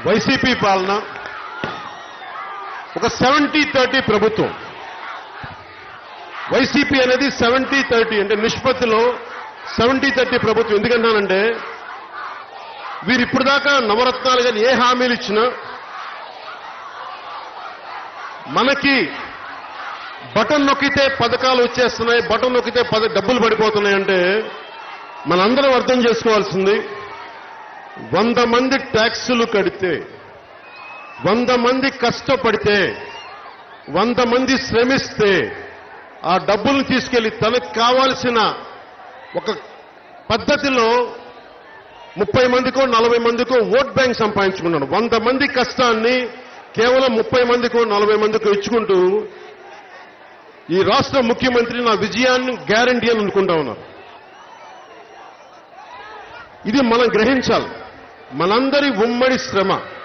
YCP పాలన ఒక seventy thirty ప్రభుత్వం వైసీపీ అనేది సెవెంటీ థర్టీ అంటే నిష్పత్తిలో సెవెంటీ థర్టీ ప్రభుత్వం ఎందుకంటానంటే వీరు ఇప్పుడు దాకా నవరత్నాలు కానీ ఏ హామీలు ఇచ్చినా మనకి బటన్ నొక్కితే పథకాలు వచ్చేస్తున్నాయి బటన్ నొక్కితే పద డబ్బులు పడిపోతున్నాయి అంటే మనందరం అర్థం చేసుకోవాల్సింది వంద మంది ట్యాక్సులు కడితే వంద మంది కష్టపడితే వంద మంది శ్రమిస్తే ఆ డబ్బులను తీసుకెళ్లి తనకు కావాల్సిన ఒక పద్ధతిలో ముప్పై మందికో నలభై మందికో ఓట్ బ్యాంక్ సంపాదించుకున్నాడు వంద మంది కష్టాన్ని కేవలం ముప్పై మందికో నలభై మందికో ఇచ్చుకుంటూ ఈ రాష్ట్ర ముఖ్యమంత్రి నా విజయాన్ని గ్యారంటీ అని అనుకుంటా ఉన్నారు ఇది మనం గ్రహించాలి మనందరి ఉమ్మడి శ్రమ